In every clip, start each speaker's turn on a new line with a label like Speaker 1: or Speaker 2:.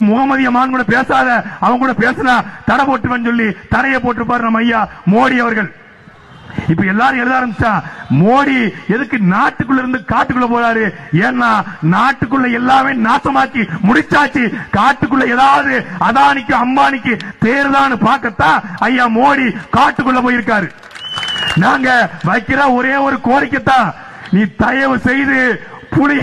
Speaker 1: முகமதிய மான் கூட பேசாத அவங்க கூட பேசினா தடை போட்டுவன்னு சொல்லி தடையை போட்டிருப்பாரு நம்ம ஐயா மோடி அவர்கள் இப்ப எல்லாரும் எழுத ஆரம்பிச்சா மோடி எதுக்கு நாட்டுக்குள்ள இருந்து காட்டுக்குள்ள போறாரு ஏன்னா நாட்டுக்குள்ள எல்லாமே நாசமாக்கி முடிச்சாச்சு காட்டுக்குள்ள ஏதாவது அதானிக்கு அம்பானிக்கு தேர்தான்னு பார்க்கத்தான் ஐயா மோடி காட்டுக்குள்ள போயிருக்காரு நாங்க வைக்கிற ஒரே ஒரு கோரிக்கை தான் நீ தயவு செய்து புலி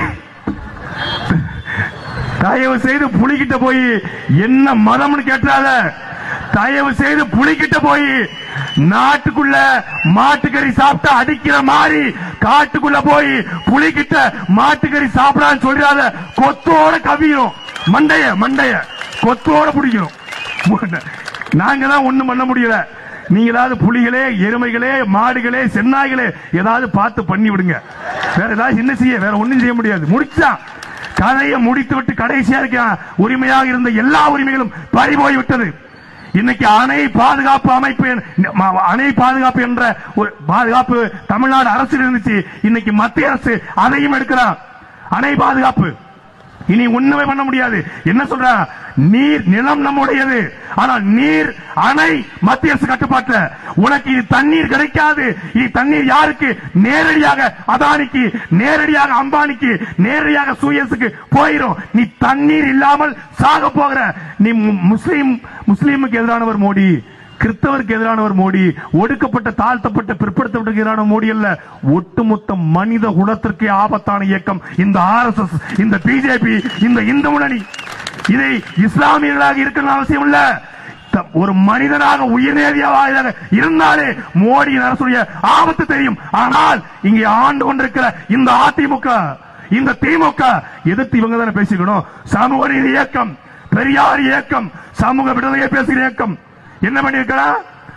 Speaker 1: தயவு செய்து புலிகிட்ட போய் என்ன மதம்னு கேட்டாத தயவு செய்து புலிகிட்ட போய் நாட்டுக்குள்ள மாட்டுக்கறி சாப்பிட்டா அடிக்கிற மாதிரி காட்டுக்குள்ள போய் புலிகிட்ட மாட்டுக்கறி சாப்பிடான்னு சொல்றாத கொத்தோட கவியும் மண்டைய மண்டைய கொத்தோட பிடிக்கணும் நாங்க தான் ஒண்ணும் பண்ண முடியல நீங்க ஏதாவது புலிகளே எருமைகளே மாடுகளே சென்னாய்களே ஏதாவது பார்த்து பண்ணி விடுங்க வேற ஏதாவது என்ன செய்ய வேற ஒண்ணும் செய்ய முடியாது முடிச்சா கதையை முடித்து விட்டு கடைசியா இருக்க உரிமையாக இருந்த எல்லா உரிமைகளும் பறி போய் விட்டது இன்னைக்கு அணை பாதுகாப்பு அமைப்பு என்- ம- அணை பாதுகாப்பு என்ற ஒரு பாதுகாப்பு தமிழ்நாடு அரசு இருந்துச்சு இன்னைக்கு மத்திய அரசு அதையும் எடுக்கிறார் அணை பாதுகாப்பு இனி ஒண்ணுமே பண்ண முடியாது என்ன சொல்ற நீர் நிலம் நம்முடையது ஆனால் நீர் அணை மத்திய அரசு கட்டுப்பாட்டுல உனக்கு இது தண்ணீர் கிடைக்காது இது தண்ணீர் யாருக்கு நேரடியாக அதானிக்கு நேரடியாக அம்பானிக்கு நேரடியாக சூயஸுக்கு போயிரும் நீ தண்ணீர் இல்லாமல் சாக போகிற நீ மு- முஸ்லிம் முஸ்லிமுக்கு எதிரானவர் மோடி கிறிஸ்தவருக்கு எதிரானவர் மோடி ஒடுக்கப்பட்ட தாழ்த்தப்பட்ட பிற்படுத்தப்பட்ட எதிரான மோடி அல்ல ஒட்டுமொத்த மனித குலத்திற்கே ஆபத்தான இயக்கம் இந்த ஆர்எஸ்எஸ் இந்த பிஜேபி இந்த இந்து முன்னணி இதை இஸ்லாமியர்களாக இருக்கணும் அவசியம் இல்ல த- ஒரு மனிதனாக உயிர்நேதியாக இருந்தாலே மோடியின் அரசுடைய ஆபத்து தெரியும் ஆனால் இங்கே ஆண்டு கொண்டிருக்கிற இந்த அதிமுக இந்த திமுக எதிர்த்து இவங்க தானே பேசிக்கணும் சமூக நீதி இயக்கம் பெரியார் இயக்கம் சமூக விடுதலையை பேசுகிற இயக்கம் என்ன பண்ணிருக்கிறான்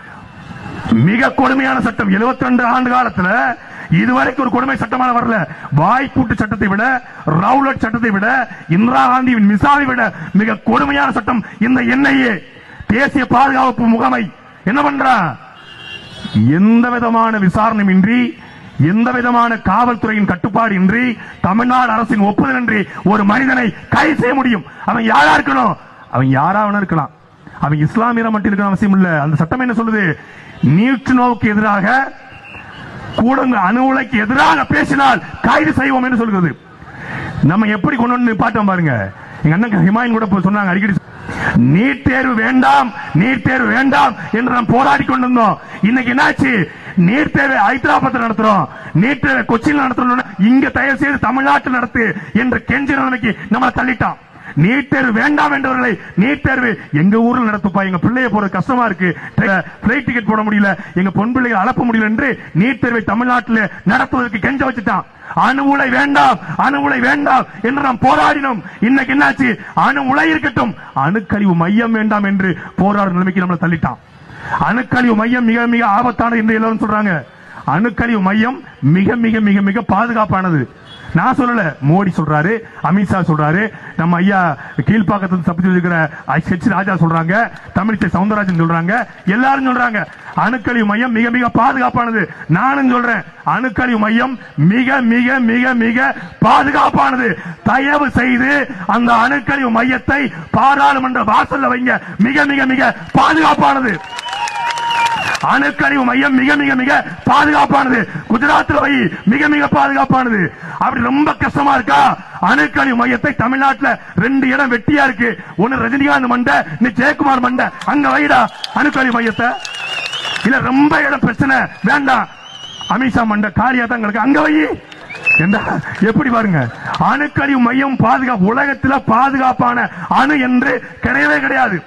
Speaker 1: மிக கொடுமையான சட்டம் 72 ஆண்டு காலத்துல இதுவரைக்கும் ஒரு கொடுமை சட்டமான வரல வாய்ப்பூட்டு சட்டத்தை விட ரவுலட் சட்டத்தை விட இந்திரா காந்தியின் மிசாவை விட மிக கொடுமையான சட்டம் இந்த என்ஐஏ தேசிய பாதுகாப்பு முகமை என்ன பண்றா எந்த விதமான விசாரணையின்றி எந்த விதமான காவல்துறையின் கட்டுப்பாடு இன்றி தமிழ்நாடு அரசின் ஒப்புதல் இன்றி ஒரு மனிதனை கைது செய்ய முடியும் அவன் யாரா இருக்கணும் அவன் யாரா வேணா இருக்கலாம் அவன் இஸ்லாமியரா மட்டும் இருக்க அவசியம் இல்ல அந்த சட்டம் என்ன சொல்லுது நீட்டு நோவுக்கு எதிராக கூடங்க அணு உலைக்கு எதிராக பேசினால் கைது செய்வோம் என்று சொல்கிறது நம்ம எப்படி கொண்டு வந்து நிப்பாட்டோம் பாருங்க எங்க அண்ணன் ஹிமாயின் கூட இப்ப சொன்னாங்க அடிக்கடி நீட் தேர்வு வேண்டாம் நீட் தேர்வு வேண்டாம் என்று நாம் போராடி கொண்டிருந்தோம் இன்னைக்கு என்னாச்சு நீட் தேர்வை ஹைதராபாத் நடத்துறோம் நீட் தேர்வை கொச்சியில் நடத்துறோம் இங்க தயவு செய்து தமிழ்நாட்டில் நடத்து என்ற கெஞ்சி நிலைமைக்கு நம்மளை தள்ளிட்டான் நீட் தேர்வு வேண்டாம் என்றவர்களை நீட் தேர்வு எங்க ஊர்ல நடத்துப்பா எங்க பிள்ளைய போறது கஷ்டமா இருக்கு பிளைட் டிக்கெட் போட முடியல எங்க பொன் பிள்ளைகளை அனுப்ப முடியல என்று நீட் தேர்வை தமிழ்நாட்டில் நடத்துவதற்கு கெஞ்ச வச்சுட்டான் அணு உலை வேண்டாம் அணு உலை வேண்டாம் என்று நாம் போராடினோம் இன்னைக்கு என்னாச்சு அணு உலை இருக்கட்டும் அணுக்கழிவு மையம் வேண்டாம் என்று போராடும் நிலைமைக்கு நம்மளை தள்ளிட்டான் அணுக்கழிவு மையம் மிக மிக ஆபத்தானது என்று எல்லாரும் சொல்றாங்க அணுக்கழிவு மையம் மிக மிக மிக மிக பாதுகாப்பானது நான் சொல்லல மோடி சொல்றாரு அமித்ஷா சொல்றாரு நம்ம ஐயா கீழ்ப்பாக்கத்துல தப்பிச்சு வச்சிருக்கிற ஹெச் ராஜா சொல்றாங்க தமிழிசை சவுந்தரராஜன் சொல்றாங்க எல்லாரும் சொல்றாங்க அணுக்கழிவு மையம் மிக மிக பாதுகாப்பானது நானும் சொல்றேன் அணுக்கழிவு மையம் மிக மிக மிக மிக பாதுகாப்பானது தயவு செய்து அந்த அணுக்கழிவு மையத்தை பாராளுமன்ற வாசல்ல வைங்க மிக மிக மிக பாதுகாப்பானது அணுக்கழிவு மையம் மிக மிக மிக பாதுகாப்பானது குஜராத்தில் வை மிக மிக பாதுகாப்பானது அப்படி ரொம்ப கஷ்டமா இருக்கா அணுக்கழிவு மையத்தை தமிழ்நாட்டுல ரெண்டு இடம் வெட்டியா இருக்கு ஒன்னு ரஜினிகாந்த் மண்டை நீ ஜெயக்குமார் மண்டை அங்க வைடா அணுக்கழிவு மையத்தை இல்ல ரொம்ப இடம் பிரச்சனை வேண்டாம் அமித்ஷா மண்டை காலியா தான் கிடக்கு அங்க வை என்ன எப்படி பாருங்க அணுக்கழிவு மையம் பாதுகாப்பு உலகத்துல பாதுகாப்பான அணு என்று கிடையவே கிடையாது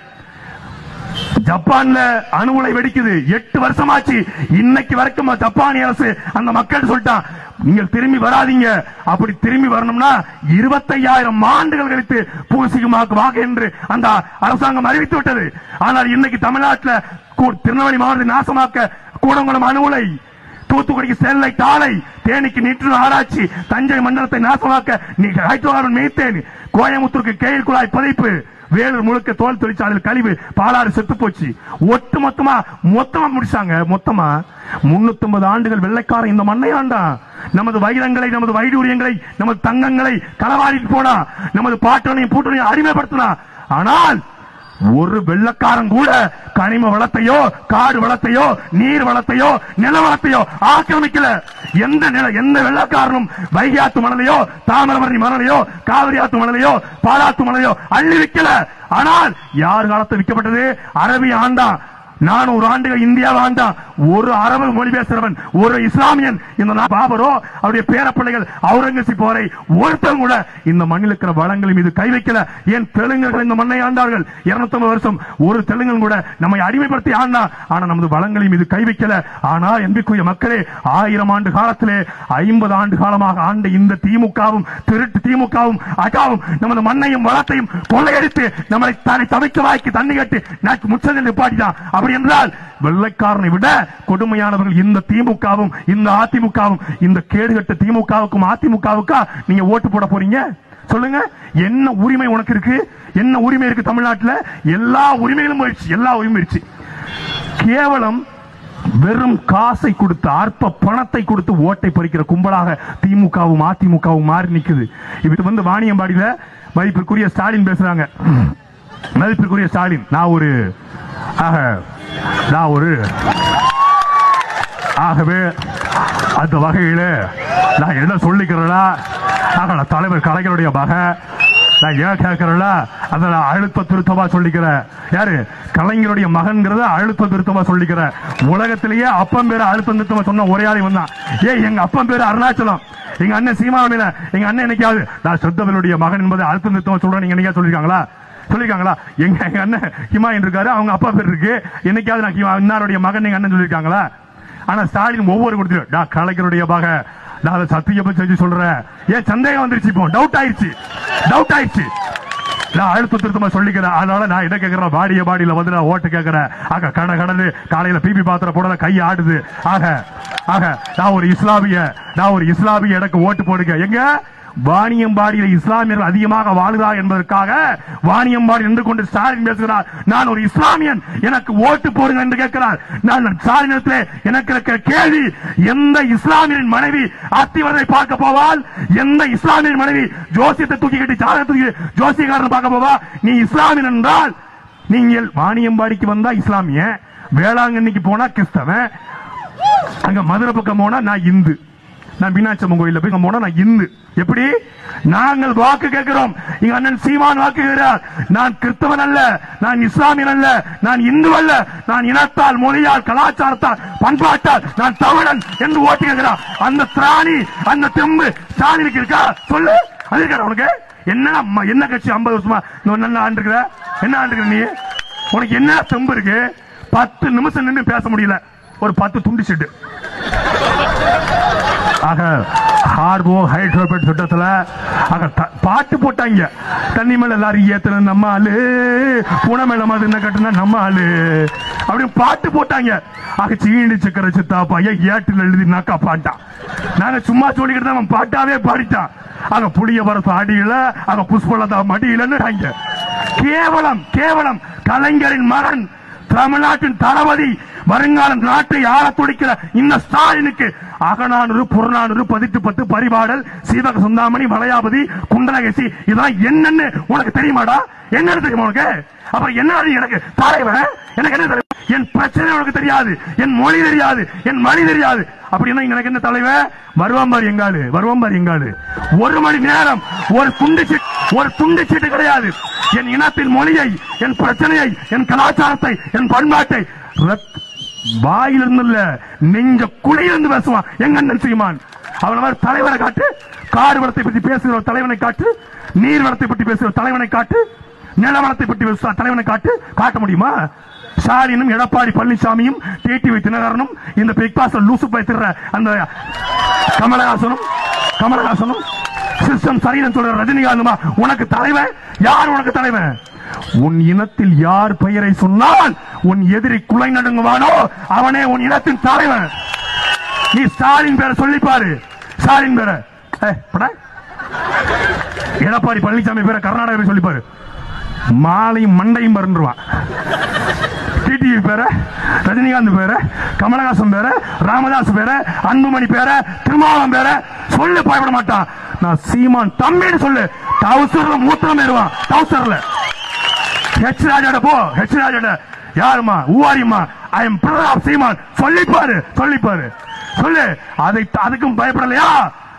Speaker 1: ஜப்பான்ல அணு உலை வெடிக்குது எட்டு வருஷமாச்சு இன்னைக்கு வரைக்கும் ஜப்பானிய அரசு அந்த மக்கள் சொல்லிட்டான் நீங்கள் திரும்பி வராதீங்க அப்படி திரும்பி வரணும்னா இருபத்தையாயிரம் ஆண்டுகள் கழித்து பூசிகமாக்குவாங்க என்று அந்த அரசாங்கம் அறிவித்து விட்டது ஆனால் இன்னைக்கு தமிழ்நாட்டில் கூ- திருநெல்வேலி மாவட்டத்தை நாசமாக்க கூடங்குளம் அணு உலை தூத்துக்குடிக்கு ஸ்டெர்லைட் ஆலை தேனிக்கு நீற்று ஆராய்ச்சி தஞ்சை மண்டலத்தை நாசமாக்க நீ ஹைட்ரோகார்பன் மீத்தேன் கோயம்புத்தூருக்கு கேயில் குழாய் பதிப்பு வேலூர் முழுக்க தோல் தொழிற்சாலையில் கழிவு பாலாறு செத்து போச்சு ஒட்டு மொத்தமா மொத்தமா முடிச்சாங்க மொத்தமா 350 ஆண்டுகள் வெள்ளைக்காரன் இந்த மண்ணை ஆண்டான் நமது வைரங்களை நமது வைடூரியங்களை நமது தங்கங்களை களவாடிட்டு போனா நமது பாட்டனையும் பூட்டனையும் அடிமைப்படுத்தினா ஆனால் ஒரு வெள்ளக்காரன் கூட கனிம வளத்தையோ காடு வளத்தையோ நீர் வளத்தையோ நில வளத்தையோ ஆக்கிரமிக்கல எந்த நில எந்த வெள்ளக்காரனும் வைகாத்து மணலையோ தாமிரபரணி மணலையோ காவிரி ஆத்து மணலையோ பாலாத்து மணலையோ அள்ளி விக்கல ஆனால் யார் காலத்தில் விற்கப்பட்டது அரபி ஆண்டான் நானூறு ஆண்டுகள் இந்தியாவை ஆண்டான் ஒரு அரபு மொழி பேசுறவன் ஒரு இஸ்லாமியன் இந்த நா- பாபரோ அவருடைய பேரப்பிள்ளைகள் அவுரங்கசீப் வரை ஒருத்தன் கூட இந்த மண்ணில் இருக்கிற வளங்கள் மீது கை வைக்கல ஏன் தெலுங்கர்கள் இந்த மண்ணை ஆண்டார்கள் 250 வருஷம் ஒரு தெலுங்கன் கூட நம்மை அடிமைப்படுத்தி ஆண்டான் ஆனா நமது வளங்களின் மீது கை வைக்கல ஆனா என்பிக்குரிய மக்களே ஆயிரம் ஆண்டு காலத்திலே ஐம்பது ஆண்டு காலமாக ஆண்ட இந்த திமுகவும் திருட்டு திமுகவும் அகாவும் நமது மண்ணையும் வளத்தையும் கொள்ளையடித்து நம்மளை தலை தவிக்க வாய்க்கு தண்ணி கட்டி நாக்கு முச்சதில் நிப்பாட்டிதான் அப்படி என்றால் வெள்ளைக்காரனை விட கொடுமையானவர்கள் இந்த திமுகவும் இந்த அதிமுகவும் இந்த கேடுகட்ட திமுகவுக்கும் அதிமுகவுக்கா நீங்க ஓட்டு போட போறீங்க சொல்லுங்க என்ன உரிமை உனக்கு இருக்கு என்ன உரிமை இருக்கு தமிழ்நாட்டுல எல்லா உரிமைகளும் போயிடுச்சு எல்லா உரிமை போயிடுச்சு கேவலம் வெறும் காசை கொடுத்து அற்ப பணத்தை கொடுத்து ஓட்டை பறிக்கிற கும்பலாக திமுகவும் அதிமுகவும் மாறி நிக்குது இது வந்து வாணியம்பாடியில மதிப்பிற்குரிய ஸ்டாலின் பேசுறாங்க மதிப்பிற்குரிய ஸ்டாலின் நான் ஒரு ஆக நான் ஒரு ஆகவே அந்த வகையில நான் என்ன சொல்லிக்கிறேன்னா ஆக நான் தலைவர் கலைஞருடைய மக நான் ஏன் கேட்கிறேன்னா அதை நான் அழுத்த திருத்தமா சொல்லிக்கிறேன் யாரு கலைஞருடைய மகன்கிறத அழுத்த திருத்தமா சொல்லிக்கிறேன் உலகத்திலேயே அப்பன் பேரு அழுத்த திருத்தமா சொன்ன ஒரே ஆளை வந்தான் ஏய் எங்க அப்பன் பேரு அருணாச்சலம் எங்க அண்ணன் சீமாமில எங்க அண்ணன் என்னைக்காவது நான் சொத்தவனுடைய மகன் என்பதை அழுத்த திருத்தமா சொல்றேன் நீங்க என்னைக்கா சொல்லிருக்காங்களா சொல்லிருக்காங்களா எங்க எங்க அண்ணன் ஹிமாயன் இருக்காரு அவங்க அப்பா பேர் இருக்கு என்னைக்காவது நான் ஹிமா- இன்னாருடைய மகன் எங்க அண்ணன் சொல்லிருக்காங்களா ஆனா ஸ்டாலின் ஒவ்வொரு கொடுத்து நான் கலைஞருடைய மக நான் அதை சத்தியமா செஞ்சு சொல்றேன் ஏன் சந்தேகம் வந்துருச்சு இப்போ டவுட் ஆயிடுச்சு டவுட் ஆயிடுச்சு நான் அழுத்த திருத்தமா சொல்லிக்கிறேன் அதனால நான் என்ன கேட்கிறேன் பாடிய பாடியில வந்து நான் ஓட்டு கேட்கிறேன் ஆக கட கடந்து காலையில பிபி பாத்திரம் போட கை ஆடுது ஆக ஆக நான் ஒரு இஸ்லாமிய நான் ஒரு இஸ்லாமிய எனக்கு ஓட்டு போடுங்க எங்க வாணியம்பாடியில் இஸ்லாமியர்கள் அதிகமாக வாழுதா என்பதற்காக வாணியம்பாடி நின்று கொண்டு ஸ்டாலின் பேசுகிறார் நான் ஒரு இஸ்லாமியன் எனக்கு ஓட்டு போடுங்க என்று கேட்கிறார் நான் ஸ்டாலினத்திலே எனக்கு இருக்கிற கேள்வி எந்த இஸ்லாமியரின் மனைவி அத்திவரதை பார்க்க போவால் எந்த இஸ்லாமியரின் மனைவி ஜோசியத்தை தூக்கி கட்டி சாதனை தூக்கி ஜோசியக்காரன் பார்க்க போவா நீ இஸ்லாமியன் என்றால் நீங்கள் வாணியம்பாடிக்கு வந்தா இஸ்லாமிய வேளாங்கண்ணிக்கு போனா கிறிஸ்தவன் அங்க மதுரை பக்கம் போனா நான் இந்து நான் மீனாட்சி அம்மன் கோயில்ல போய் போனா நான் இந்து எப்படி நாங்கள் வாக்கு கேட்கிறோம் எங்க அண்ணன் சீமான் வாக்கு கேட்கிறார் நான் கிறிஸ்தவன் அல்ல நான் இஸ்லாமியன் அல்ல நான் இந்து அல்ல நான் இனத்தால் மொழியால் கலாச்சாரத்தால் பண்பாட்டால் நான் தமிழன் என்று ஓட்டு கேட்கிறார் அந்த திராணி அந்த தெம்பு ஸ்டாலினுக்கு இருக்கா சொல்லு அது இருக்கா உனக்கு என்ன அம்மா, என்ன கட்சி ஐம்பது வருஷமா நீ என்ன ஆண்டு இருக்கிற என்ன ஆண்டு இருக்கிற நீ உனக்கு என்ன தெம்பு இருக்கு பத்து நிமிஷம் நின்று பேச முடியல ஒரு பத்து துண்டு செட்டு ஆக ஹார்போ ஹைட்ரோபேட் திட்டத்துல ஆக த- பாட்டு போட்டாங்க தண்ணி மேல எல்லாரும் ஏத்துன நம்ம ஆளு பூனை மேல மாதிரி என்ன கட்டுனா நம்ம ஆளு அப்படின்னு பாட்டு போட்டாங்க ஆக சீனி சக்கர சித்தா பையன் ஏட்டில் எழுதி நாக்கா பாட்டான் நாங்க சும்மா சொல்லிக்கிட்டு தான் அவன் பாட்டாவே பாடிட்டான் ஆக புளிய வரசு அடியில ஆக புஷ்பலதா மடியிலன்னு கேவலம் கேவலம் கலைஞரின் மகன் தமிழ்நாட்டின் தளபதி வருங்கால நாட்டை ஆள துடிக்கிற இந்த ஸ்டாலினுக்கு அகநானூறு புறநானூறு பதிட்டு பத்து பரிபாடல் சீவக சுந்தாமணி வளையாபதி குண்டலகேசி இதெல்லாம் என்னன்னு உனக்கு தெரியுமாடா என்னன்னு தெரியுமா உனக்கு அப்புறம் என்ன எனக்கு தலைவன் எனக்கு என்ன தலைவன் என் பிரச்சனை உனக்கு தெரியாது என் மொழி தெரியாது என் மொழி தெரியாது அப்படின்னா எனக்கு என்ன தலைவன் வருவான் பாரு எங்காலு வருவான் பாரு எங்காலு ஒரு மணி நேரம் ஒரு துண்டு சீட்டு ஒரு துண்டு சீட்டு கிடையாது என் இனத்தின் மொழியை என் பிரச்சனையை என் கலாச்சாரத்தை என் பண்பாட்டை ரத்- வாயிலிருந்து இல்ல நெஞ்ச குழியிலிருந்து பேசுவான் எங்க அண்ணன் சீமான் அவன மாதிரி தலைவரை காட்டு காடு வளத்தை பற்றி பேசுகிற ஒரு தலைவனை காட்டு நீர் வளத்தை பற்றி பேசுகிற ஒரு தலைவனை காட்டு நிலவளத்தை பற்றி பேசுகிற தலைவனை காட்டு காட்ட முடியுமா ஸ்டாலினும் எடப்பாடி பழனிசாமியும் டிடிவி தினகரனும் இந்த பிக் பாஸ் லூசு பைத்திர அந்த கமலஹாசனும் கமலஹாசனும் சிஸ்டம் சரியில்லைன்னு சொல்ற ரஜினிகாந்துமா உனக்கு தலைவன் யார் உனக்கு தலைவன் உன் இனத்தில் யார் பெயரை சொன்னால் உன் எதிரி குலை நடுங்குவானோ அவனே உன் இனத்தின் தலைவன் நீ ஸ்டாலின் பேரை சொல்லி பாரு ஸ்டாலின் பேரை ஏய், போடா. எடப்பாடி பழனிசாமி பேரை கர்நாடகாவை சொல்லி பாரு மாலையும் மண்டையும் பருந்துருவான் டிடிவி பேர ரஜினிகாந்த் பேர கமலஹாசன் பேர ராமதாஸ் பேர அன்புமணி பேர திருமாவளம் பேர சொல்லு பயப்பட மாட்டான் நான் சீமான் தம்பின்னு சொல்லு டவுசர்ல மூத்திரம் ஏறுவான் டவுசர்ல ஹெச் ராஜாட போ ஹெச் ராஜாட யாருமா ஊவாரிமா I am brother of Seeman சொல்லிப்பாரு சொல்லிப்பாரு சொல்லு அதை அதுக்கும் பயப்படலையா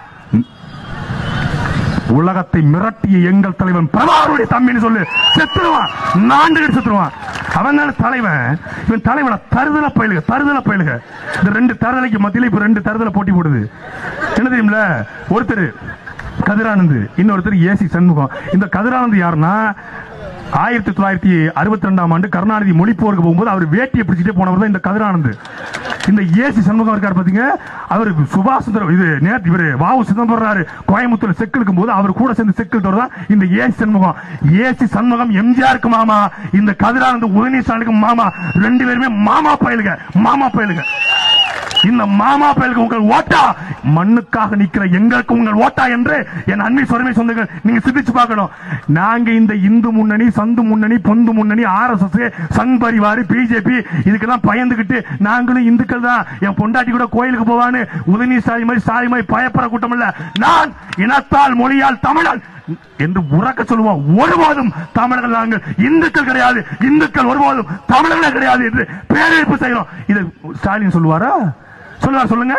Speaker 1: உலகத்தை மிரட்டிய எங்கள் தலைவன் பிரபாகருடைய தம்பின்னு சொல்லு செத்துருவான் நாண்டுகிட்டு செத்துருவான் அவன் தானே தலைவன் இவன் தலைவன தருதல பயிலுக தருதல பயிலுக இந்த ரெண்டு தருதலைக்கு மத்தியில இப்ப ரெண்டு தருதலை போட்டி போடுது என்ன தெரியுமில ஒருத்தர் கதிரானந்த் இன்னொருத்தர் ஏசி சண்முகம் இந்த கதிரானந்த் யாருன்னா ஆயிரத்தி தொள்ளாயிரத்தி அறுபத்தி ரெண்டாம் ஆண்டு கருணாநிதி மொழிப்போருக்கு போகும்போது அவர் வேட்டியை பிடிச்சிட்டே போனவர் தான் இந்த கதிரானந்த் இந்த ஏசி சண்முகம் இருக்கார் பாத்தீங்க அவர் சுபாஷ் சந்திர இது நேத்து இவரு வாவு சிதம்பரம் கோயம்புத்தூர் செக்கு இருக்கும் போது அவர் கூட சேர்ந்து செக்கு தான் இந்த ஏசி சண்முகம் ஏசி சண்முகம் எம்ஜிஆருக்கு மாமா இந்த கதிரானந்த் உதயநிதி மாமா ரெண்டு பேருமே மாமா பயலுங்க மாமா பயலுங்க இந்த மாமா பயலுக்கு உங்கள் ஓட்டா மண்ணுக்காக நிக்கிற எங்களுக்கு உங்கள் ஓட்டா என்று என் அண்மை சொருமை சொந்தங்கள் நீங்க சிந்திச்சு பார்க்கணும் நாங்க இந்த இந்து முன்னணி சந்து முன்னணி பொந்து முன்னணி R S S Sangh Parivar BJP இதுக்கெல்லாம் பயந்துகிட்டு நாங்களும் இந்துக்கள் தான் என் பொண்டாட்டி கூட கோயிலுக்கு போவான்னு உதயநிதி ஸ்டாலின் மாதிரி ஸ்டாலின் மாதிரி பயப்படுற கூட்டம் இல்ல நான் இனத்தால் மொழியால் தமிழன் என்று உறக்க சொல்லுவோம் ஒருபோதும் தமிழர்கள் நாங்கள் இந்துக்கள் கிடையாது இந்துக்கள் ஒருபோதும் தமிழர்கள் கிடையாது என்று பேரழிப்பு செய்கிறோம் இது ஸ்டாலின் சொல்லுவாரா சொல்லுவார் சொல்லுங்க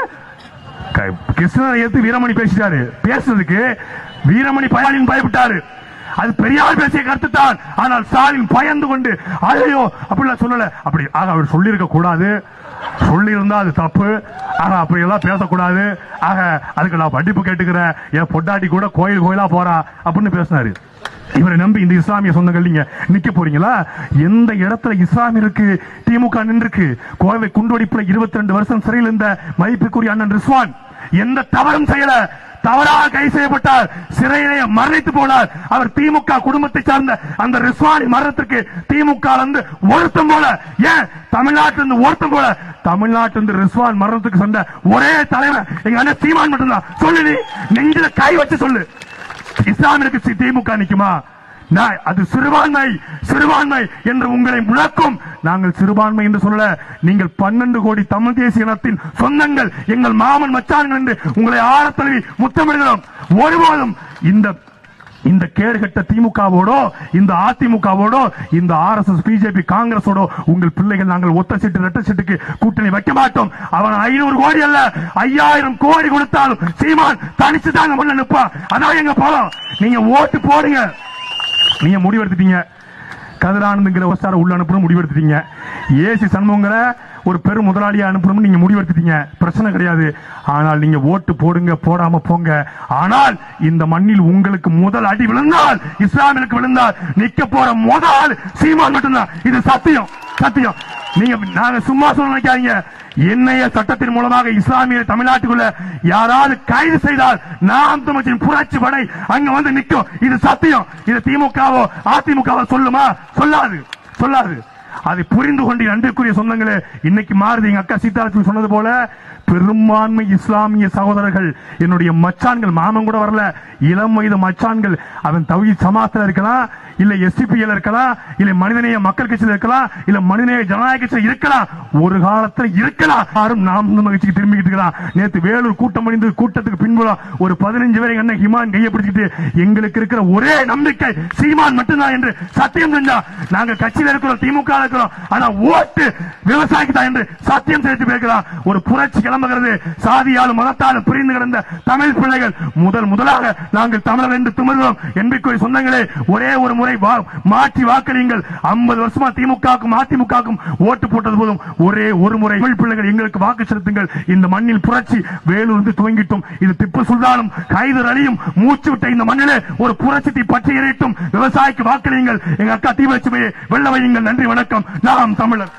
Speaker 1: க- கிருஷ்ணரை எடுத்து வீரமணி பேசிட்டாரு பேசுறதுக்கு வீரமணி பயாலின் பயப்பட்டாரு அது பெரியார் பேசிய கருத்து தான் ஆனால் ஸ்டாலின் பயந்து கொண்டு ஐயோ அப்படிலாம் சொல்லல அப்படி ஆக அவர் சொல்லியிருக்க கூடாது சொல்லி இருந்தா அது தப்பு ஆக அப்படி எல்லாம் பேசக்கூடாது ஆக அதுக்கு நான் படிப்பு கேட்டுக்கிறேன் என் பொட்டாட்டி கூட கோயில் கோயிலா போறா அப்படின்னு பேசினாரு இவரை நம்பி இந்த இஸ்லாமிய சொந்தங்கள் நீங்க நிக்க போறீங்களா எந்த இடத்துல இஸ்லாமியருக்கு திமுக நின்றுக்கு கோவை குண்டுவெடிப்புல இருபத்தி ரெண்டு வருஷம் சிறையில் இருந்த மதிப்புக்குரிய அண்ணன் ரிஸ்வான் எந்த தவறும் செய்யல தவறாக கை செய்யப்பட்டார் சிறையிலே மரணித்து போனார் அவர் திமுக குடும்பத்தை சார்ந்த அந்த ரிஸ்வானி மரணத்திற்கு திமுக இருந்து ஒருத்தம் போல ஏன் தமிழ்நாட்டில இருந்து ஒருத்தம் போல தமிழ்நாட்டில இருந்து ரிஸ்வான் மரணத்துக்கு சொன்ன ஒரே தலைவர் எங்க அண்ணன் சீமான் மட்டும்தான் சொல்லு நீ நெஞ்சில கை வச்சு சொல்லு இஸ்லாமியருக்கு சி- திமுக நிக்குமா நான் அது சிறுபான்மை சிறுபான்மை என்று உங்களை முழக்கும் நாங்கள் சிறுபான்மை என்று சொல்ல நீங்கள் பன்னெண்டு கோடி தமிழ் தேசிய இனத்தின் சொந்தங்கள் எங்கள் மாமன் மச்சான்கள் என்று உங்களை ஆழத்தழுவி முத்தமிடுகிறோம் ஒருபோதும் இந்த இந்த கேடுகட்ட திமுகவோடோ இந்த அதிமுகவோடோ இந்த ஆர் எஸ் எஸ் பிஜேபி காங்கிரஸோடோ உங்கள் பிள்ளைகள் நாங்கள் ஒத்த சீட்டு ரெட்ட சீட்டுக்கு கூட்டணி வைக்க மாட்டோம் அவன் ஐநூறு கோடி அல்ல ஐயாயிரம் கோடி கொடுத்தாலும் சீமான் தனிச்சு தாங்க முன்ன நிப்பா அதான் எங்க போறோம் நீங்க ஓட்டு போடுங்க நீங்க முடிவெடுத்துட்டீங்க கதிரானந்துங்கிற ஒரு உள்ள அனுப்பணும் முடிவெடுத்துட்டீங்க ஏசி சண்முகங்கிற ஒரு பெரும் முதலாளியா அனுப்பணும்னு நீங்க முடிவெடுத்துட்டீங்க பிரச்சனை கிடையாது ஆனால் நீங்க ஓட்டு போடுங்க போடாம போங்க ஆனால் இந்த மண்ணில் உங்களுக்கு முதல் அடி விழுந்தால் இஸ்லாமியருக்கு விழுந்தால் நிக்க போற முதல் ஆள் சீமான் மட்டும்தான் இது சத்தியம் சத்தியம் நீங்க நாங்க சும்மா சொல்ல நினைக்காதீங்க என்னைய சட்டத்தின் மூலமாக இஸ்லாமிய தமிழ்நாட்டுக்குள்ள யாராவது கைது செய்தால் நாம் தமிழின் புரட்சி படை அங்க வந்து நிக்கும் இது சத்தியம் இது திமுகவோ அதிமுகவோ சொல்லுமா சொல்லாது சொல்லாது அதை புரிந்து கொண்டு அன்பிற்குரிய சொந்தங்களே இன்னைக்கு மாறுது எங்க அக்கா சீதாலட்சுமி சொன்னது போல பெரும்பான்மை இஸ்லாமிய சகோதரர்கள் என்னுடைய மச்சான்கள் மாமன் கூட வரல இளம் வயது மச்சான்கள் அவன் தவி சமாஸ்தில இருக்கலாம் இல்ல எஸ்டிபிஎல் இருக்கலாம் இல்ல மனிதநேய மக்கள் கட்சியில் இருக்கலாம் இல்ல மனிதநேய ஜனநாயக கட்சியில் இருக்கலாம் ஒரு காலத்துல இருக்கலாம் யாரும் நாம் மகிழ்ச்சிக்கு திரும்பிக்கிட்டு இருக்கலாம் நேத்து வேலூர் கூட்டம் முடிந்து கூட்டத்துக்கு பின்புலம் ஒரு பதினஞ்சு பேரை என்ன ஹிமான் கையை பிடிச்சிட்டு எங்களுக்கு இருக்கிற ஒரே நம்பிக்கை சீமான் மட்டும்தான் என்று சத்தியம் செஞ்சா நாங்க கட்சியில இருக்கிறோம் திமுக ல இருக்கிறோம் ஆனா ஓட்டு விவசாயிக்கு தான் என்று சத்தியம் செய்து பேசுகிறான் ஒரு புரட்சி கிளம்புகிறது சாதியாலும் மதத்தாலும் பிரிந்து கிடந்த தமிழ் பிள்ளைகள் முதல் முதலாக நாங்கள் தமிழர் என்று துமர்கிறோம் என்பிக்குரிய சொந்தங்களே ஒரே ஒரு முறை வா- மாற்றி வாக்களியுங்கள் ஐம்பது வருஷமா திமுகவுக்கும் அதிமுகவுக்கும் ஓட்டு போட்டது போதும் ஒரே ஒரு முறை தமிழ் பிள்ளைகள் எங்களுக்கு வாக்கு செலுத்துங்கள் இந்த மண்ணில் புரட்சி வேலூர்ந்து துவங்கிட்டும் இது திப்பு சுல்தானும் கைதர் அலியும் மூச்சு விட்ட இந்த மண்ணிலே ஒரு புரட்சி பற்றி எறியட்டும் விவசாயிக்கு வாக்களியுங்கள் எங்க அக்கா தீபலட்சுமியை வெள்ள வையுங்கள் நன்றி வணக்கம் நாம் தமிழர்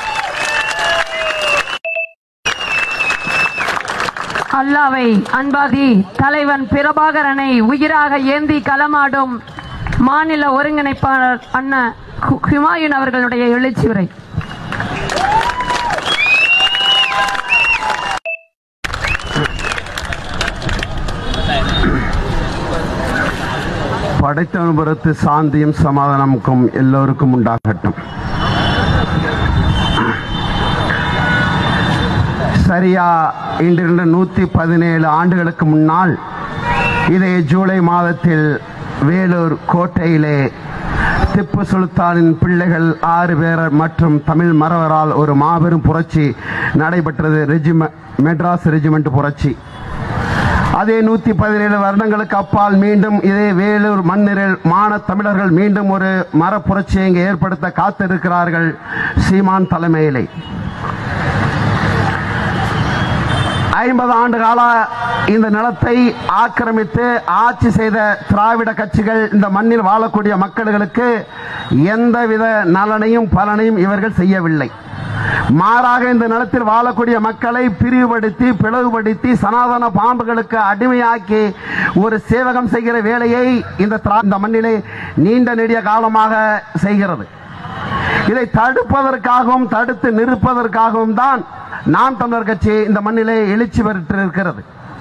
Speaker 2: அல்லாவை அன்பாதி தலைவன் பிரபாகரனை உயிராக ஏந்தி களமாடும் மாநில ஒருங்கிணைப்பாளர் அண்ணன் ஹு- ஹுமாயூன் அவர்களுடைய எழுச்சி உரை
Speaker 3: படைத்தவன் புறத்து சாந்தியும் சமாதானமுக்கும் எல்லோருக்கும் உண்டாகட்டும் சரியா இன்றிரண்டு நூற்றி பதினேழு ஆண்டுகளுக்கு முன்னால் இதே ஜூலை மாதத்தில் வேலூர் கோட்டையிலே திப்பு சுல்தானின் பிள்ளைகள் ஆறு பேர் மற்றும் தமிழ் மறவரால் ஒரு மாபெரும் புரட்சி நடைபெற்றது ரெஜிம மெட்ராஸ் ரெஜிமெண்ட் புரட்சி அதே நூத்தி பதினேழு வருடங்களுக்கு அப்பால் மீண்டும் இதே வேலூர் மண்ணிரில் மான தமிழர்கள் மீண்டும் ஒரு மரப்புரட்சியை இங்கே ஏற்படுத்த காத்திருக்கிறார்கள் சீமான் தலைமையிலே ஐம்பது ஆண்டு கால இந்த நிலத்தை ஆக்கிரமித்து ஆட்சி செய்த திராவிட கட்சிகள் இந்த மண்ணில் வாழக்கூடிய மக்களுக்கு எந்தவித நலனையும் பலனையும் இவர்கள் செய்யவில்லை மாறாக இந்த நிலத்தில் வாழக்கூடிய மக்களை பிரிவுபடுத்தி பிளவுபடுத்தி சனாதன பாம்புகளுக்கு அடிமையாக்கி ஒரு சேவகம் செய்கிற வேலையை இந்த திரா- இந்த மண்ணிலே நீண்ட நெடிய காலமாக செய்கிறது இதை தடுப்பதற்காகவும் தடுத்து நிற்பதற்காகவும் தான் நாம் தமிழர் கட்சி இந்த மண்ணிலே எழுச்சி பெற்றிருக்கிறது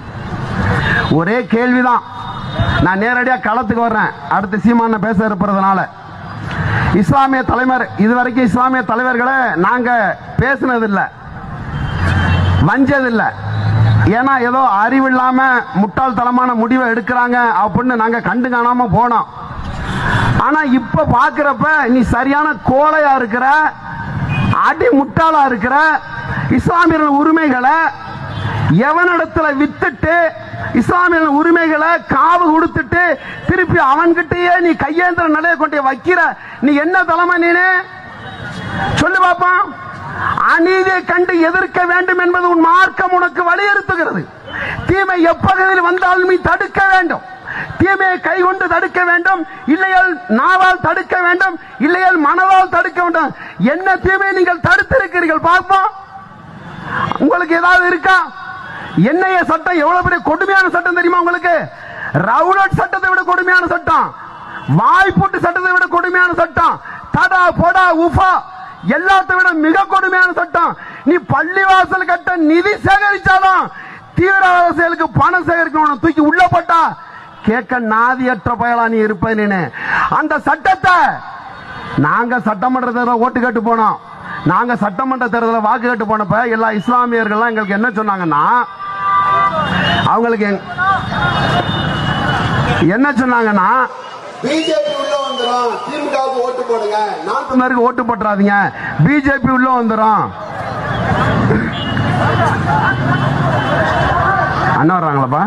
Speaker 3: ஒரே கேள்விதான் நான் நேரடியா களத்துக்கு வர்றேன் அடுத்து சீமான பேச இருப்பதுனால இஸ்லாமிய தலைவர் இதுவரைக்கும் இஸ்லாமிய தலைவர்களை நாங்க பேசினதில்லை வஞ்சதில்லை ஏன்னா ஏதோ அறிவில்லாம முட்டாள்தனமான முடிவை எடுக்கிறாங்க அப்படின்னு நாங்க கண்டு காணாம போனோம் ஆனா இப்ப பாக்குறப்ப நீ சரியான கோழையா இருக்கிற அடி முட்டாளா இருக்கிற இஸ்லாமியர்கள் உரிமைகளை எவனிடத்துல வித்துட்டு இஸ்லாமியர்கள் உரிமைகளை காவு கொடுத்துட்டு திருப்பி அவன்கிட்டயே நீ கையேந்திர நிலையை கொண்டு வைக்கிற நீ என்ன தலைமை நீனு சொல்லு பாப்போம் அநீதியை கண்டு எதிர்க்க வேண்டும் என்பது உன் மார்க்கம் உனக்கு வலியுறுத்துகிறது தீமை எப்பகுதியில் வந்தாலும் நீ தடுக்க வேண்டும் தீமையை கை கொண்டு தடுக்க வேண்டும் இல்லையால் நாவால் தடுக்க வேண்டும் இல்லையால் மனதால் தடுக்க வேண்டும் என்ன தீமையை நீங்கள் தடுத்திருக்கிறீர்கள் பார்ப்போம் உங்களுக்கு ஏதாவது இருக்கா என்னைய சட்டம் எவ்வளவு பெரிய கொடுமையான சட்டம் தெரியுமா உங்களுக்கு ரவுலட் சட்டத்தை விட கொடுமையான சட்டம் வாய்ப்பூட்டு சட்டத்தை விட கொடுமையான சட்டம் தடா பொடா உஃபா எல்லாத்தை விட மிக கொடுமையான சட்டம் நீ பள்ளிவாசல் கட்ட நிதி சேகரிச்சாலும் தீவிரவாத செயலுக்கு பணம் சேகரிக்கணும் தூக்கி உள்ள போட்டா கேட்க நாதியற்ற பயலா நீ இருப்ப நீனு அந்த சட்டத்தை நாங்க சட்டமன்ற தேர்தல் ஓட்டு கேட்டு போனோம் நாங்க சட்டமன்ற தேர்தலில் வாக்கு கேட்டு போனப்ப எல்லா இஸ்லாமியர்கள்லாம் எங்களுக்கு என்ன சொன்னாங்கன்னா அவங்களுக்கு எங்க- என்ன சொன்னாங்கன்னா
Speaker 4: பிஜேபி உள்ள வந்துரும் திமுகவுக்கு ஓட்டு போடுங்க நான்
Speaker 3: தமிழருக்கு ஓட்டு போட்டுறாதீங்க பிஜேபி உள்ள வந்துரும் அண்ணா வர்றாங்களாப்பா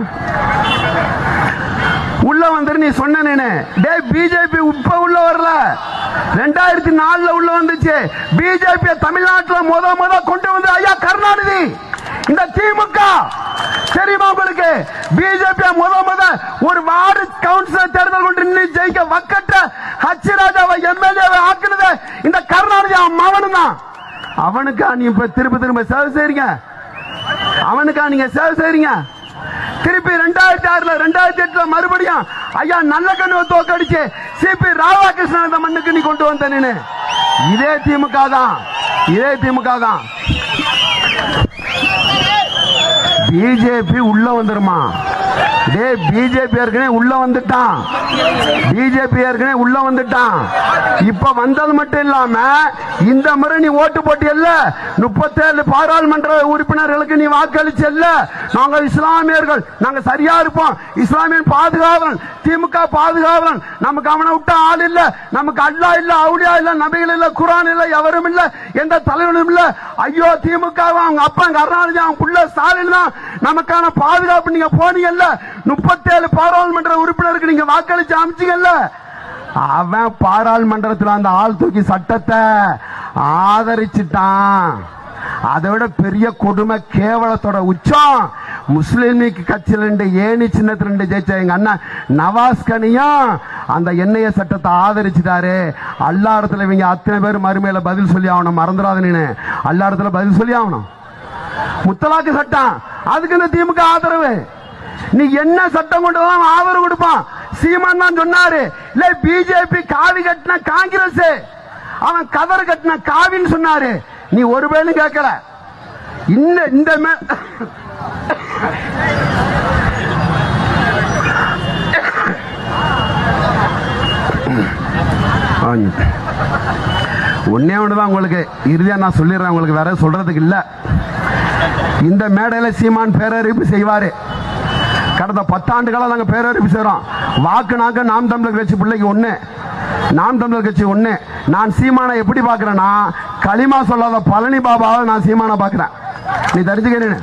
Speaker 3: உள்ள வந்துரு நீ சொன்ன நீனு டேய் பிஜேபி இப்ப உள்ள வரல ரெண்டாயிரத்தி நாலுல உள்ள வந்துச்சு பிஜேபி தமிழ்நாட்டுல முத முத கொண்டு வந்து ஐயா கருணாநிதி இந்த திமுக தெரியுமா உங்களுக்கு பிஜேபி முத முத ஒரு வார்டு கவுன்சிலர் தேர்தல் கொண்டு நின்னு ஜெயிக்க வக்கற்ற ஹச் ராஜாவை எம்எல்ஏ ஆக்குனது இந்த கருணாநிதி அவன் மகனும் தான் அவனுக்கா நீ இப்ப திரும்ப திரும்ப சேவை செய்றீங்க அவனுக்கா நீங்க சேவை செய்றீங்க திருப்பி ரெண்டாயிரத்தி ஆறுல ரெண்டாயிரத்தி எட்டுல மறுபடியும் ஐயா நல்ல கண்ணுவை தோக்கடிச்சு சிபி ராதாகிருஷ்ணன் அந்த மண்ணுக்கு நீ கொண்டு வந்த நீனு இதே திமுக தான் இதே திமுக தான் பிஜேபி உள்ள வந்துருமா டேய் பிஜேபி ஏற்கனவே உள்ள வந்துட்டான் பிஜேபி ஏற்கனவே உள்ள வந்துட்டான் இப்ப வந்தது மட்டும் இல்லாம இந்த முறை நீ ஓட்டு போட்டியல்ல முப்பத்தேழு பாராளுமன்ற உறுப்பினர்களுக்கு நீ வாக்களிச்சல்ல நாங்க இஸ்லாமியர்கள் நாங்க சரியா இருப்போம் இஸ்லாமியன் பாதுகாவலன் திமுக பாதுகாவலன் நமக்கு அவனை விட்ட ஆள் இல்ல நமக்கு அல்லா இல்ல அவுலியா இல்ல நபிகள் இல்ல குரான் இல்ல எவரும் இல்ல எந்த தலைவனும் இல்ல ஐயோ திமுக அவங்க அப்பா கருணாநிதி அவங்க புள்ள ஸ்டாலின் தான் நமக்கான பாதுகாப்பு நீங்க போனீங்கல்ல முப்பத்தேழு பாராளுமன்ற உறுப்பினருக்கு நீங்க வாக்களிச்சு அமைச்சீங்கல்ல அவன் பாராளுமன்றத்தில் அந்த ஆள் தூக்கி சட்டத்தை ஆதரிச்சிட்டான் அதை விட பெரிய கொடுமை கேவலத்தோட உச்சம் முஸ்லீம் லீக் கட்சியில இருந்து ஏணி சின்னத்துல இருந்து ஜெயிச்ச எங்க அண்ணன் நவாஸ் கனியும் அந்த எண்ணெய சட்டத்தை ஆதரிச்சிட்டாரு அல்லா இடத்துல இவங்க அத்தனை பேர் மறுமையில பதில் சொல்லி ஆகணும் மறந்துடாத நீனு அல்லா இடத்துல பதில் சொல்லி ஆகணும் முத்தலாக்கு சட்டம் அதுக்கு இந்த திமுக ஆதரவு நீ என்ன சட்டம் கொண்டு வந்தாலும் ஆதரவு கொடுப்பான் சீமான் தான் சொன்னாரு இல்ல பிஜேபி காவி கட்டின காங்கிரஸ் அவன் கதர் கட்டின காவின்னு சொன்னாரு நீ ஒரு பேரும் கேட்கல இந்த இந்த மே- ஒன்னே ஒண்ணுதான் உங்களுக்கு இறுதியா நான் சொல்லிடுறேன் உங்களுக்கு வேற சொல்றதுக்கு இல்ல இந்த மேடையில சீமான் பேரறிவிப்பு செய்வாரு கடந்த பத்தாண்டுகளா நாங்க பேரறிவிப்பு செய்றோம் வாக்கு நாங்க நாம் தமிழர் கட்சி பிள்ளைக்கு ஒண்ணு நாம் தமிழர் கட்சி ஒண்ணு நான் சீமானை எப்படி பார்க்கிறேன்னா களிமா சொல்லாத பழனி பாபாவை நான் சீமானை பார்க்கிறேன் நீ தெரிஞ்சுக்கிறேன்னு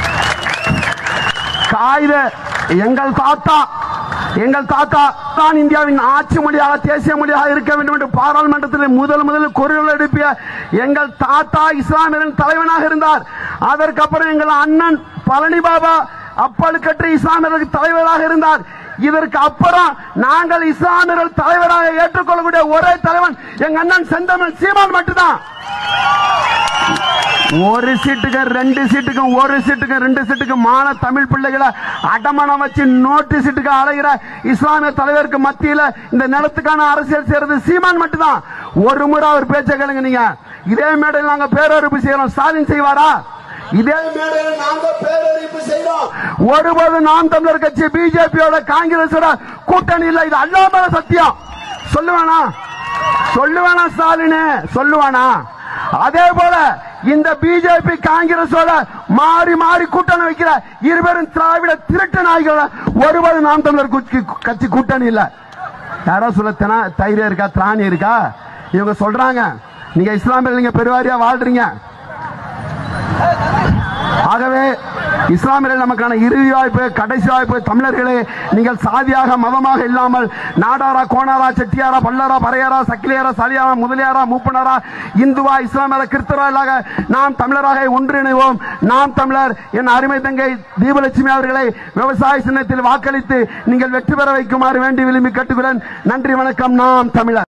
Speaker 3: காகித எங்கள் தாத்தா எங்கள் தாத்தா தான் இந்தியாவின் ஆட்சி மொழியாக தேசிய மொழியாக இருக்க வேண்டும் என்று பாராளுமன்றத்தில் முதல் முதலில் குரல் எழுப்பிய எங்கள் தாத்தா இஸ்லாமியரின் தலைவனாக இருந்தார் அதற்கப்புறம் எங்கள் அண்ணன் பழனி பாபா அப்பழுக்கற்ற இஸ்லாமியர்களுக்கு தலைவராக இருந்தார் இதற்கு அப்புறம் நாங்கள் இஸ்லாமியர்கள் தலைவராக ஏற்றுக்கொள்ளக்கூடிய ஒரே தலைவன் எங்க அண்ணன் செந்தமிழ் சீமான் மட்டும்தான் ஒரு சீட்டுக்கு ரெண்டு சீட்டுக்கும் ஒரு சீட்டுக்கு ரெண்டு சீட்டுக்கு மான தமிழ் பிள்ளைகளை அடமானம் வச்சு நோட்டு சீட்டுக்கு அலைகிற இஸ்லாமிய தலைவருக்கு மத்தியில இந்த நிலத்துக்கான அரசியல் செய்யறது சீமான் மட்டும்தான் ஒரு முறை அவர் பேச்ச கேளுங்க நீங்க இதே மேடையில் நாங்க பேரறிப்பு செய்யறோம் ஸ்டாலின் செய்வாரா இதே
Speaker 4: மேடையில் நாங்க பேரறிப்பு செய்யறோம்
Speaker 3: ஒருபோது நாம் தமிழர் கட்சி பிஜேபியோட காங்கிரஸோட கூட்டணி இல்ல இது அல்லாம சத்தியம் சொல்லுவானா சொல்லுவானா ஸ்டாலின் சொல்லுவானா அதே போல இந்த பிஜேபி காங்கிரஸோட மாறி மாறி கூட்டணி வைக்கிற இருவரும் திராவிட திருட்டு நாய்கள ஒருபோது நாம் தமிழர் கட்சி- கட்சி கூட்டணி இல்ல யாரோ சொல்ல தினா- தைரியம் இருக்கா திராணி இருக்கா இவங்க சொல்றாங்க நீங்க இஸ்லாமியர்கள் நீங்க பெருவாரியா வாழ்றீங்க ஆகவே இஸ்லாமியர்கள் நமக்கான இறுதி வாய்ப்பு கடைசி வாய்ப்பு தமிழர்களே நீங்கள் சாதியாக மதமாக இல்லாமல் நாடாரா கோணாரா செட்டியாரா பல்லரா பறையாரா சக்கிலியாரா சலியாரா முதலியாரா மூப்பனாரா இந்துவா இஸ்லாமியரா கிறிஸ்தவரா இல்லாத நாம் தமிழராக ஒன்றிணைவோம் நாம் தமிழர் என் அருமை தங்கை தீபலட்சுமி அவர்களை விவசாய சின்னத்தில் வாக்களித்து நீங்கள் வெற்றி பெற வைக்குமாறு வேண்டி விரும்பி கேட்டுக்கிறேன் நன்றி வணக்கம் நாம் தமிழர்